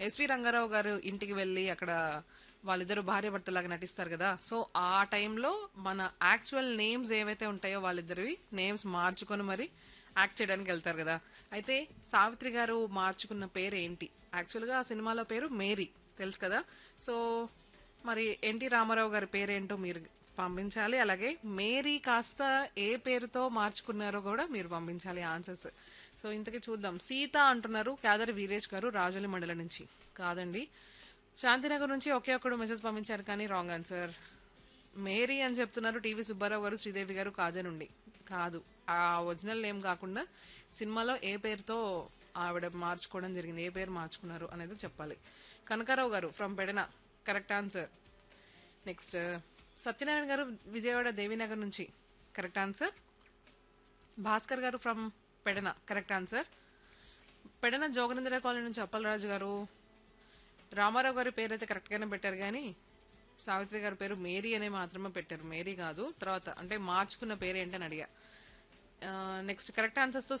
SV Rangarao గారు ఇంటికి వెళ్ళి అక్కడ వాళ్ళిద్దరు భార్య భర్తలాగా నటిస్తారు కదా సో ఆ టైంలో మన యాక్చువల్ నేమ్స్ ఏవైతే ఉంటాయో వాళ్ళిద్దరివి నేమ్స్ మార్చుకొని మరి యాక్ట్ చేయడానికి వెళ్తారు కదా అయితే సావిత్రి గారు మార్చుకున్న పేరు ఏంటి యాక్చువల్గా ఆ సినిమాలో పేరు మేరీ తెలుసు కదా సో మరి ఎన్టీ రామారావు గారి పేరేంటో మీరు పంపించాలి అలాగే మేరీ కాస్త ఏ పేరుతో మార్చుకున్నారో కూడా మీరు పంపించాలి ఆన్సర్స్ సో ఇంతకీ చూద్దాం సీత అంటున్నారు కేదారి వీరేష్ గారు రాజోలి మండలం నుంచి కాదండి శాంతినగర్ నుంచి ఒకే ఒక్కడు మెసేజ్ పంపించారు కానీ రాంగ్ ఆన్సర్ మేరీ అని చెప్తున్నారు టీవీ సుబ్బారావు గారు శ్రీదేవి గారు కాజా నుండి కాదు ఆ ఒరిజినల్ నేమ్ కాకుండా సినిమాలో ఏ పేరుతో ఆవిడ మార్చుకోవడం జరిగింది ఏ పేరు మార్చుకున్నారు అనేది చెప్పాలి Kanakarao garu from Pedana correct answer next Satyanarayana garu Vijayawada Devinagar నుంచి correct answer Bhaskar garu from Pedana correct answer Pedana Joganendra colony నుంచి అప్పలరాజు గారు రామారావు గారి పేరు అయితే కరెక్ట్గానే పెట్టారు కానీ సావిత్రి గారి పేరు మేరీ అనే మాత్రమే పెట్టారు మేరీ కాదు తర్వాత అంటే మార్చుకున్న పేరు ఏంటని అడిగా నెక్స్ట్ కరెక్ట్ ఆన్సర్స్తో